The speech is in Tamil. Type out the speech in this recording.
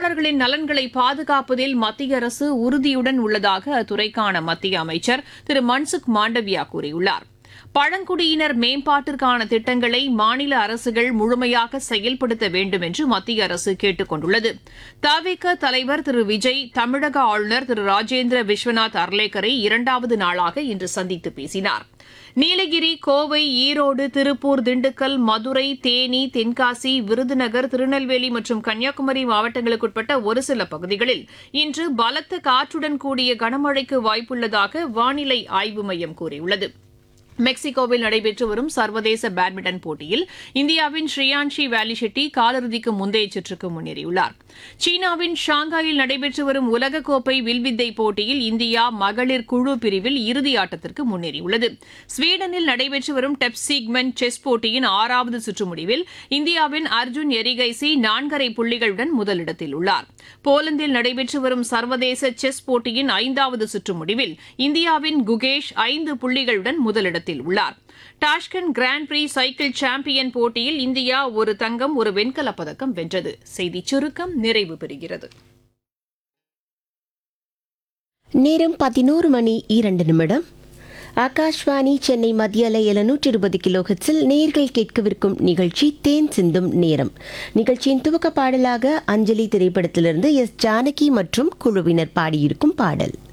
தொழிலாளர்களின் நலன்களை பாதுகாப்பதில் மத்திய அரசு உறுதியுடன் உள்ளதாக அத்துறைக்கான மத்திய அமைச்சர் திரு மன்சுக் மாண்டவியா கூறியுள்ளார் பழங்குடியினர் மேம்பாட்டிற்கான திட்டங்களை மாநில அரசுகள் முழுமையாக செயல்படுத்த வேண்டும் என்று மத்திய அரசு கேட்டுக் கொண்டுள்ளது தவிக தலைவர் திரு விஜய் தமிழக ஆளுநர் திரு ராஜேந்திர விஸ்வநாத் அர்லேக்கரை இரண்டாவது நாளாக இன்று சந்தித்து பேசினார் நீலகிரி கோவை ஈரோடு திருப்பூர் திண்டுக்கல் மதுரை தேனி தென்காசி விருதுநகர் திருநெல்வேலி மற்றும் கன்னியாகுமரி மாவட்டங்களுக்குட்பட்ட ஒரு சில பகுதிகளில் இன்று பலத்த காற்றுடன் கூடிய கனமழைக்கு வாய்ப்புள்ளதாக வானிலை ஆய்வு மையம் கூறியுள்ளது மெக்சிகோவில் நடைபெற்று வரும் சர்வதேச பேட்மிண்டன் போட்டியில் இந்தியாவின் ஸ்ரீயான்ஷி வேலி ஷெட்டி காலிறுதிக்கு முந்தைய சுற்றுக்கு முன்னேறியுள்ளார் சீனாவின் ஷாங்காயில் நடைபெற்று வரும் உலகக்கோப்பை வில்வித்தை போட்டியில் இந்தியா மகளிர் குழு பிரிவில் இறுதி ஆட்டத்திற்கு முன்னேறியுள்ளது ஸ்வீடனில் நடைபெற்று வரும் டெப்சீக்மெண்ட் செஸ் போட்டியின் ஆறாவது சுற்று முடிவில் இந்தியாவின் அர்ஜுன் எரிகைசி நான்கரை புள்ளிகளுடன் முதலிடத்தில் உள்ளார் போலந்தில் நடைபெற்று வரும் சர்வதேச செஸ் போட்டியின் ஐந்தாவது சுற்று முடிவில் இந்தியாவின் குகேஷ் ஐந்து புள்ளிகளுடன் முதலிடத்தில் உள்ளார் Tashkent grand prix cycle champion போட்டியில் இந்தியா ஒரு தங்கம் ஒரு வெண்கலப் பதக்கம் வென்றது செய்திச் சுருக்கம் நிறைவு பெறுகிறது நேரம் பதினோரு மணி இரண்டு நிமிடம் ஆகாஷ்வாணி சென்னை மத்திய அலை எழுநூற்றி இருபது கிலோஹெட்ஸில் நேர்கள் கேட்கவிருக்கும் நிகழ்ச்சி தேன் சிந்தும் நேரம் நிகழ்ச்சியின் துவக்க பாடலாக அஞ்சலி திரைப்படத்திலிருந்து எஸ் ஜானகி மற்றும் குழுவினர் பாடியிருக்கும் பாடல்